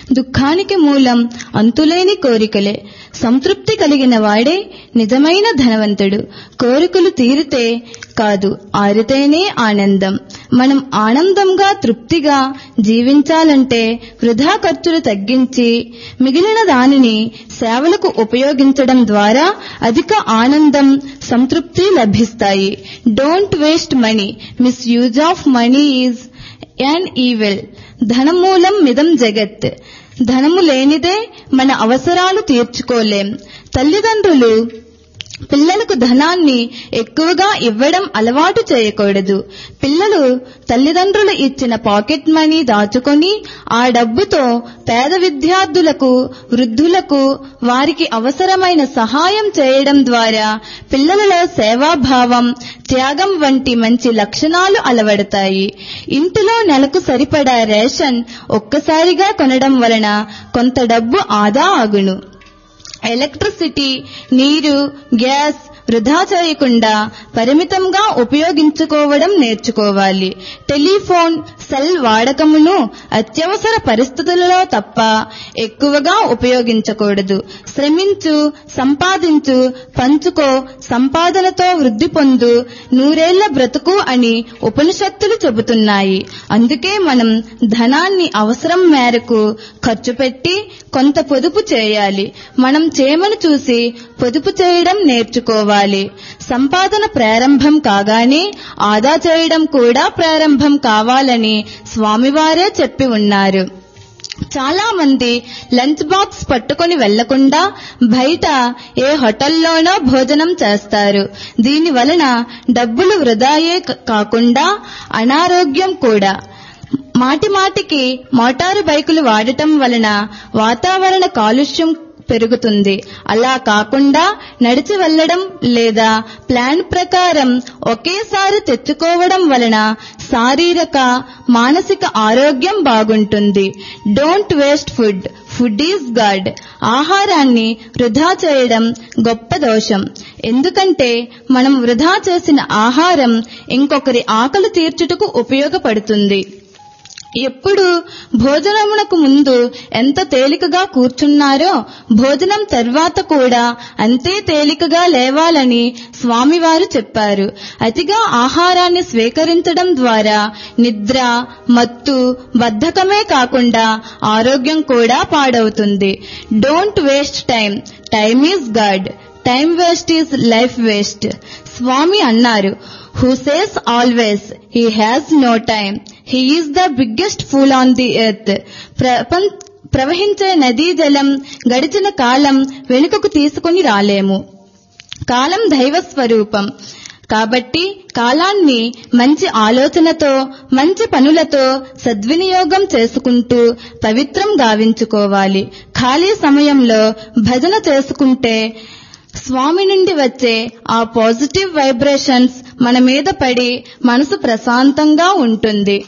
దుఃఖానికి మూలం అంతులేని కోరికలే సంతృప్తి కలిగిన వాడే నిజమైన ధనవంతుడు కోరికలు తీరితే కాదు ఆరితేనే ఆనందం మనం ఆనందంగా తృప్తిగా జీవించాలంటే వృధా ఖర్చులు తగ్గించి మిగిలిన దానిని సేవలకు ఉపయోగించడం ద్వారా అధిక ఆనందం సంతృప్తి లభిస్తాయి don't waste money misuse of money is an evil ధనమూలం మిదం జగత్ ధనము లేనిదే మన అవసరాలు తీర్చుకోలేం తల్లిదండ్రులు పిల్లలకు ధనాన్ని ఎక్కువగా ఇవ్వడం అలవాటు చేయకూడదు పిల్లలు తల్లిదండ్రులు ఇచ్చిన పాకెట్ మనీ దాచుకొని ఆ డబ్బుతో పేద విద్యార్థులకు వృద్ధులకు వారికి అవసరమైన సహాయం చేయడం ద్వారా పిల్లలలో సేవాభావం త్యాగం వంటి మంచి లక్షణాలు అలవడతాయి ఇంటిలో నెలకు సరిపడా రేషన్ ఒక్కసారిగా కొనడం వలన కొంత డబ్బు ఆదా అగును ఎలక్ట్రిసిటీ నీరు గ్యాస్ వృధా చేయకుండా పరిమితంగా ఉపయోగించుకోవడం నేర్చుకోవాలి టెలిఫోన్ సెల్ వాడకమును అత్యవసర పరిస్థితులలో తప్ప ఎక్కువగా ఉపయోగించకూడదు శ్రమించు సంపాదించు పంచుకో సంపాదనతో వృద్ధి పొందు నూరేళ్ల బ్రతుకు అని ఉపనిషత్తులు చెబుతున్నాయి అందుకే మనం ధనాన్ని అవసరం మేరకు ఖర్చు పెట్టి కొంత పొదుపు చేయాలి మనం చేమను చూసి పొదుపు చేయడం నేర్చుకోవాలి సంపాదన ప్రారంభం కాగానే ఆదా చేయడం కూడా ప్రారంభం కావాలని స్వామివారే చెప్పి ఉన్నారు చాలా మంది లంచ్ బాక్స్ పట్టుకొని వెళ్లకుండా బయట ఏ హోటల్లోనో భోజనం చేస్తారు దీని వలన డబ్బులు వృధాయే కాకుండా అనారోగ్యం కూడా మాటి మాటికి మోటారు బైకులు వాడటం వలన వాతావరణ కాలుష్యం పెరుగుతుంది అలా కాకుండా నడిచి వెళ్లడం లేదా ప్లాన్ ప్రకారం ఒకేసారి తెచ్చుకోవడం వలన శారీరక మానసిక ఆరోగ్యం బాగుంటుంది don't waste food food is God ఆహారాన్ని వృధా చేయడం గొప్ప దోషం ఎందుకంటే మనం వృధా చేసిన ఆహారం ఇంకొకరి ఆకలి తీర్చుటకు ఉపయోగపడుతుంది ఎప్పుడు భోజనమునకు ముందు ఎంత తేలికగా కూర్చున్నారో భోజనం తర్వాత కూడా అంతే తేలికగా లేవాలని స్వామివారు చెప్పారు అతిగా ఆహారాన్ని స్వీకరించడం ద్వారా నిద్ర మత్తు బద్ధకమే కాకుండా ఆరోగ్యం కూడా పాడవుతుంది don't waste time time is God time waste is life waste స్వామి అన్నారు who says always he has no time he is the biggest fool on the earth ప్రవహించే నదీ జలం గడిచిన కాలం వెనుకకు తీసుకుని రాలేము కాలం దైవ స్వరూపం కాబట్టి కాలాన్ని మంచి ఆలోచనతో మంచి పనులతో సద్వినియోగం చేసుకుంటూ పవిత్రం గావించుకోవాలి ఖాళీ సమయంలో భజన చేసుకుంటే స్వామి నుండి వచ్చే ఆ పాజిటివ్ వైబ్రేషన్స్ మన మీద పడి మనసు ప్రశాంతంగా ఉంటుంది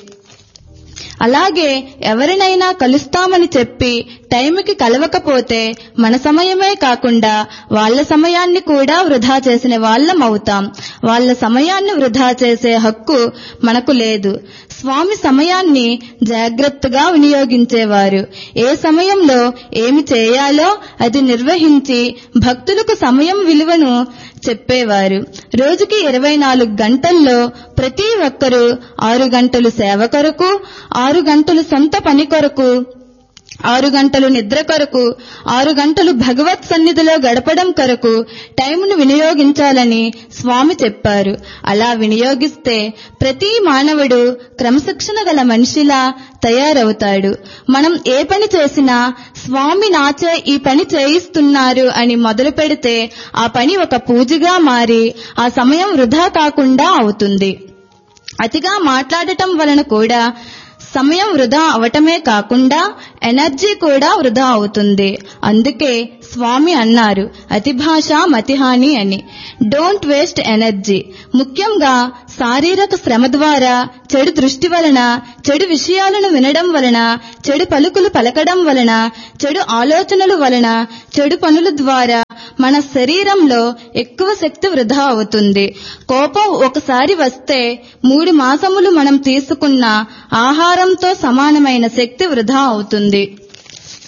అలాగే ఎవరినైనా కలుస్తామని చెప్పి టైంకి కలవకపోతే మన సమయమే కాకుండా వాళ్ళ సమయాన్ని కూడా వృధా చేసిన వాళ్ళం అవుతాం వాళ్ళ సమయాన్ని వృధా చేసే హక్కు మనకు లేదు స్వామి సమయాన్ని జాగ్రత్తగా వినియోగించేవారు ఏ సమయంలో ఏమి చేయాలో అది నిర్వహించి భక్తులకు సమయం విలువను చెప్పేవారు రోజుకి ఇరవై నాలుగు గంటల్లో ప్రతి ఒక్కరూ ఆరు గంటలు సేవ కొరకు ఆరు గంటలు సొంత పని కొరకు ఆరు గంటలు నిద్ర కొరకు ఆరు గంటలు భగవత్ సన్నిధిలో గడపడం కొరకు టైంను వినియోగించాలని స్వామి చెప్పారు అలా వినియోగిస్తే ప్రతి మానవుడు క్రమశిక్షణ గల మనిషిలా తయారవుతాడు మనం ఏ పని చేసినా స్వామి నాచే ఈ పని చేయిస్తున్నారు అని మొదలు పెడితే ఆ పని ఒక పూజగా మారి ఆ సమయం వృధా కాకుండా అవుతుంది అతిగా మాట్లాడటం వలన కూడా సమయం వృధా అవటమే కాకుండా ఎనర్జీ కూడా వృధా అవుతుంది అందుకే స్వామి అన్నారు అతి భాష మతిహాని అని డోంట్ వేస్ట్ ఎనర్జీ ముఖ్యంగా శారీరక శ్రమ ద్వారా చెడు దృష్టి వలన చెడు విషయాలను వినడం వలన చెడు పలుకులు పలకడం వలన చెడు ఆలోచనల వలన చెడు పనుల ద్వారా మన శరీరంలో ఎక్కువ శక్తి వృధా అవుతుంది కోపం ఒకసారి వస్తే మూడు మాసములు మనం తీసుకున్న ఆహారంతో సమానమైన శక్తి వృధా అవుతుంది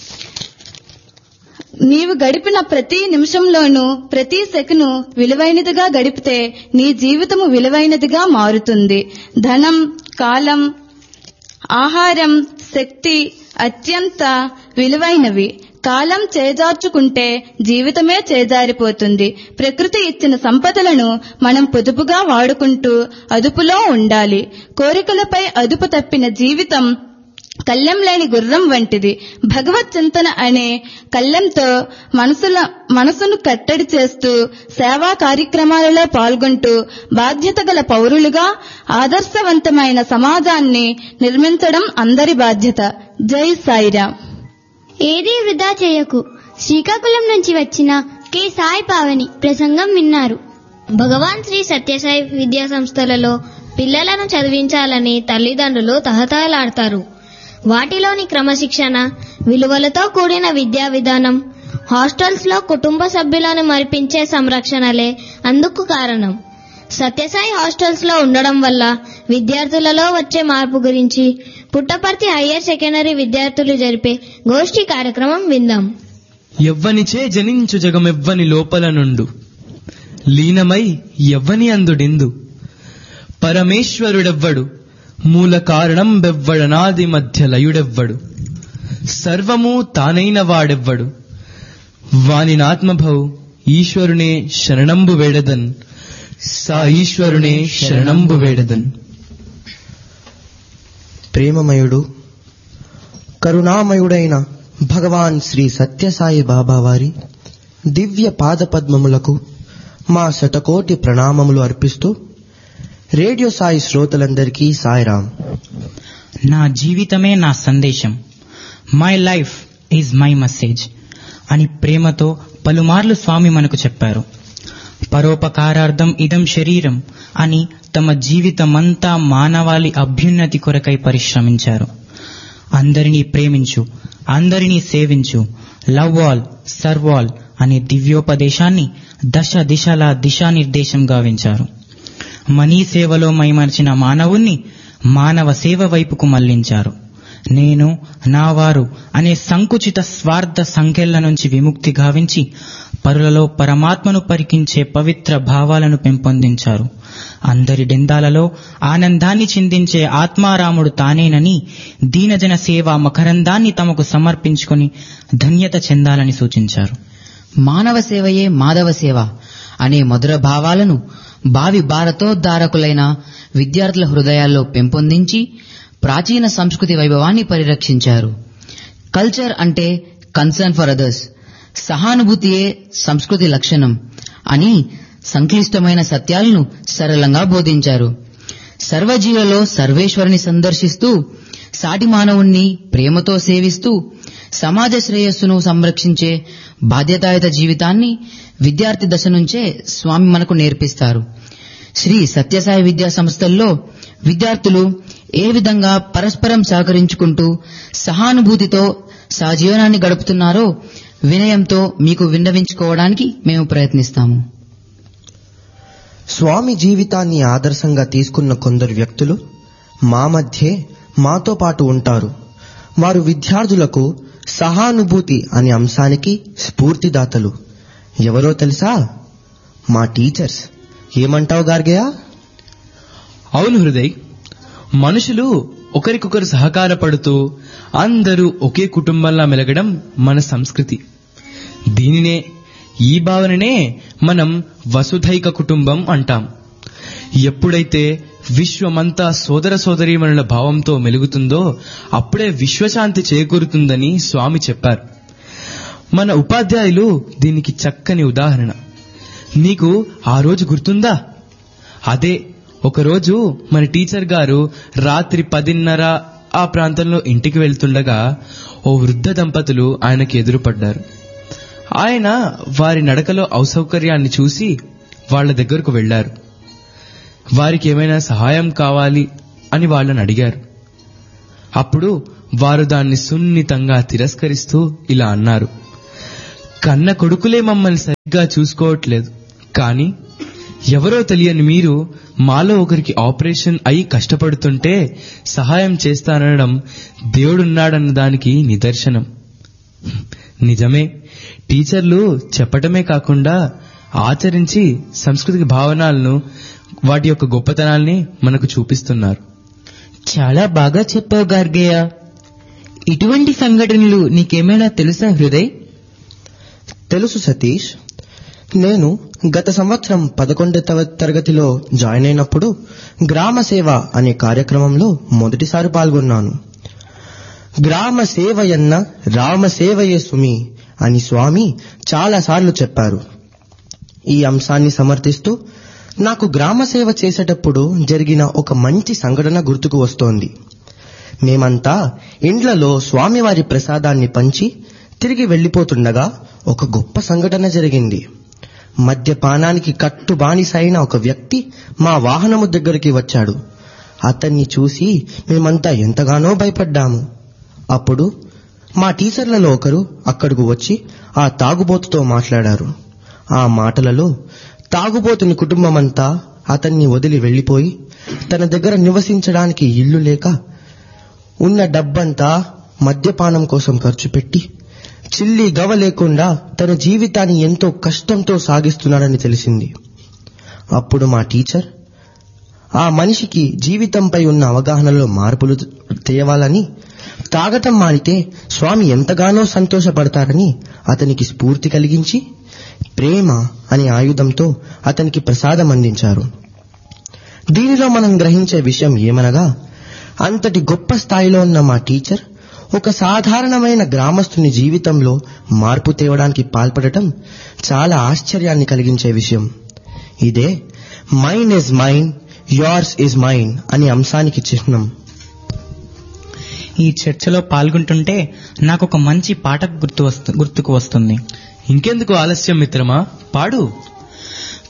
నీవు గడిపిన ప్రతి నిమిషంలోనూ ప్రతి సెకను విలువైనదిగా గడిపితే నీ జీవితము విలువైనదిగా మారుతుంది ధనం కాలం ఆహారం శక్తి అత్యంత విలువైనవి కాలం చేజార్చుకుంటే జీవితమే చేజారిపోతుంది ప్రకృతి ఇచ్చిన సంపదలను మనం పొదుపుగా వాడుకుంటూ అదుపులో ఉండాలి కోరికలపై అదుపు తప్పిన జీవితం కళ్ళెం లేని గుర్రం వంటిది భగవత్ చింతన అనే కళ్ళెంతో మనసుల మనసును కట్టడి చేస్తూ సేవా కార్యక్రమాలలో పాల్గొంటూ బాధ్యత గల పౌరులుగా ఆదర్శవంతమైన సమాజాన్ని నిర్మించడం అందరి బాధ్యత జై సాయిరాం ఏదీ వృధా చేయకు శ్రీకాకుళం నుంచి వచ్చిన కె సాయి పావని ప్రసంగం విన్నారు భగవాన్ శ్రీ సత్యసాయి విద్యా సంస్థలలో పిల్లలను చదివించాలని తల్లిదండ్రులు తహతహలాడతారు వాటిలోని క్రమశిక్షణ విలువలతో కూడిన విద్యా విధానం హాస్టల్స్ లో కుటుంబ సభ్యులను మరిపించే సంరక్షణలే అందుకు కారణం సత్యసాయి హాస్టల్స్ లో ఉండడం వల్ల విద్యార్థులలో వచ్చే మార్పు గురించి పుట్టపర్తి హయ్యర్ సెకండరీ విద్యార్థులు జరిపే గోష్ఠి కార్యక్రమం విందాం ఎవ్వనిచే జనించు జగమెవ్వని లోపల నుండు లీనమై ఎవ్వని అందుడిందు పరమేశ్వరుడెవ్వడు మూల కారణం బెవ్వడనాది మధ్య లయుడెవ్వడు సర్వము తానైన వాడెవ్వడు వానినాత్మభౌ ఈశ్వరునే శరణంబు వేడదన్ సా ఈశ్వరునే శరణంబు వేడదన్ ప్రేమమయుడు కరుణామయుడైన భగవాన్ శ్రీ సత్యసాయి బాబా వారి దివ్య పాదపద్మములకు మా శతకోటి ప్రణామములు అర్పిస్తూ రేడియో సాయి శ్రోతలందరికీ సాయిరాం నా జీవితమే నా సందేశం my life is my message అని ప్రేమతో పలుమార్లు స్వామి మనకు చెప్పారు పరోపకారార్థం ఇదం శరీరం అని తమ జీవితమంతా మానవాళి అభ్యున్నతి కొరకై పరిశ్రమించారు అందరినీ ప్రేమించు అందరినీ సేవించు లవ్ ఆల్ సర్వ్ ఆల్ అనే దివ్యోపదేశాన్ని దశ దిశలా దిశానిర్దేశం గావించారు మనీ సేవలో మైమర్చిన మానవుణ్ణి మానవ సేవ వైపుకు మళ్లించారు నేను నా వారు అనే సంకుచిత స్వార్థ సంఖ్యల నుంచి విముక్తి గావించి పరులలో పరమాత్మను పరికించే పవిత్ర భావాలను పెంపొందించారు అందరి డెందాలలో ఆనందాన్ని చిందించే ఆత్మారాముడు తానేనని దీనజన సేవ మకరందాన్ని తమకు సమర్పించుకొని ధన్యత చెందాలని సూచించారు మానవ సేవయే మాధవ సేవ అనే మధుర భావాలను భావి భారతోద్ధారకులైన విద్యార్థుల హృదయాల్లో పెంపొందించి ప్రాచీన సంస్కృతి వైభవాన్ని పరిరక్షించారు కల్చర్ అంటే కన్సర్న్ ఫర్ అదర్స్ సహానుభూతియే సంస్కృతి లక్షణం అని సంక్లిష్టమైన సత్యాలను సరళంగా బోధించారు సర్వజీవులలో సర్వేశ్వరుని సందర్శిస్తూ సాటి మానవుణ్ణి ప్రేమతో సేవిస్తూ సమాజ శ్రేయస్సును సంరక్షించే బాధ్యతాయుత జీవితాన్ని విద్యార్థి దశ నుంచే స్వామి మనకు నేర్పిస్తారు శ్రీ సత్యసాయి విద్యా సంస్థల్లో విద్యార్థులు ఏ విధంగా పరస్పరం సహకరించుకుంటూ సహానుభూతితో సహజీవనాన్ని గడుపుతున్నారో వినయంతో మీకు విన్నవించుకోవడానికి మేము ప్రయత్నిస్తాము స్వామి జీవితాన్ని ఆదర్శంగా తీసుకున్న కొందరు వ్యక్తులు మా మధ్యే మాతో పాటు ఉంటారు వారు విద్యార్థులకు సహానుభూతి అనే అంశానికి స్ఫూర్తిదాతలు ఎవరో తెలుసా మా టీచర్స్ ఏమంటావు గార్గయా అవును హృదయ్ మనుషులు ఒకరికొకరు సహకారపడుతూ అందరూ ఒకే కుటుంబంలా మెలగడం మన సంస్కృతి దీనినే ఈ భావననే మనం వసుధైక కుటుంబం అంటాం ఎప్పుడైతే విశ్వమంతా సోదర సోదరీమణుల భావంతో మెలుగుతుందో అప్పుడే విశ్వశాంతి చేకూరుతుందని స్వామి చెప్పారు మన ఉపాధ్యాయులు దీనికి చక్కని ఉదాహరణ నీకు ఆ రోజు గుర్తుందా అదే ఒకరోజు మన టీచర్ గారు రాత్రి పదిన్నర ఆ ప్రాంతంలో ఇంటికి వెళ్తుండగా ఓ వృద్ధ దంపతులు ఆయనకి ఎదురుపడ్డారు ఆయన వారి నడకలో అసౌకర్యాన్ని చూసి వాళ్ళ దగ్గరకు వెళ్లారు వారికి ఏమైనా సహాయం కావాలి అని వాళ్ళని అడిగారు అప్పుడు వారు దాన్ని సున్నితంగా తిరస్కరిస్తూ ఇలా అన్నారు కన్న కొడుకులే మమ్మల్ని సరిగ్గా చూసుకోవట్లేదు కానీ ఎవరో తెలియని మీరు మాలో ఒకరికి ఆపరేషన్ అయి కష్టపడుతుంటే సహాయం చేస్తానడం దేవుడున్నాడన్న దానికి నిదర్శనం నిజమే టీచర్లు చెప్పటమే కాకుండా ఆచరించి సంస్కృతిక భావనాలను వాటి యొక్క గొప్పతనాల్ని మనకు చూపిస్తున్నారు చాలా బాగా చెప్పావు గార్గేయ ఇటువంటి సంఘటనలు నీకేమైనా తెలుసా హృదయ్ తెలుసు సతీష్ నేను గత సంవత్సరం పదకొండవ తరగతిలో జాయిన్ అయినప్పుడు గ్రామ సేవ అనే కార్యక్రమంలో మొదటిసారి పాల్గొన్నాను గ్రామ సేవయన్న రామ సేవయే సుమి అని స్వామి చాలాసార్లు చెప్పారు ఈ అంశాన్ని సమర్థిస్తూ నాకు గ్రామ సేవ చేసేటప్పుడు జరిగిన ఒక మంచి సంఘటన గుర్తుకు వస్తోంది మేమంతా ఇండ్లలో స్వామివారి ప్రసాదాన్ని పంచి తిరిగి వెళ్లిపోతుండగా ఒక గొప్ప సంఘటన జరిగింది మద్యపానానికి కట్టు బానిసైన ఒక వ్యక్తి మా వాహనము దగ్గరికి వచ్చాడు అతన్ని చూసి మేమంతా ఎంతగానో భయపడ్డాము అప్పుడు మా టీచర్లలో ఒకరు అక్కడకు వచ్చి ఆ తాగుబోతుతో మాట్లాడారు ఆ మాటలలో తాగుబోతుని కుటుంబమంతా అతన్ని వదిలి వెళ్లిపోయి తన దగ్గర నివసించడానికి ఇల్లు లేక ఉన్న డబ్బంతా మద్యపానం కోసం ఖర్చు పెట్టి చిల్లి గవ లేకుండా తన జీవితాన్ని ఎంతో కష్టంతో సాగిస్తున్నాడని తెలిసింది అప్పుడు మా టీచర్ ఆ మనిషికి జీవితంపై ఉన్న అవగాహనలో మార్పులు తేవాలని తాగటం మానితే స్వామి ఎంతగానో సంతోషపడతారని అతనికి స్ఫూర్తి కలిగించి ప్రేమ అనే ఆయుధంతో అతనికి ప్రసాదం అందించారు దీనిలో మనం గ్రహించే విషయం ఏమనగా అంతటి గొప్ప స్థాయిలో ఉన్న మా టీచర్ ఒక సాధారణమైన గ్రామస్తుని జీవితంలో మార్పు తేవడానికి పాల్పడటం చాలా ఆశ్చర్యాన్ని కలిగించే విషయం ఇదే mine is mine yours is mine అనే అంశానికి చిహ్నం ఈ చర్చలో పాల్గొంటుంటే నాకు ఒక మంచి పాట గుర్తు వస్తు గుర్తుకు వస్తుంది ఇంకెందుకు ఆలస్యం మిత్రమా పాడు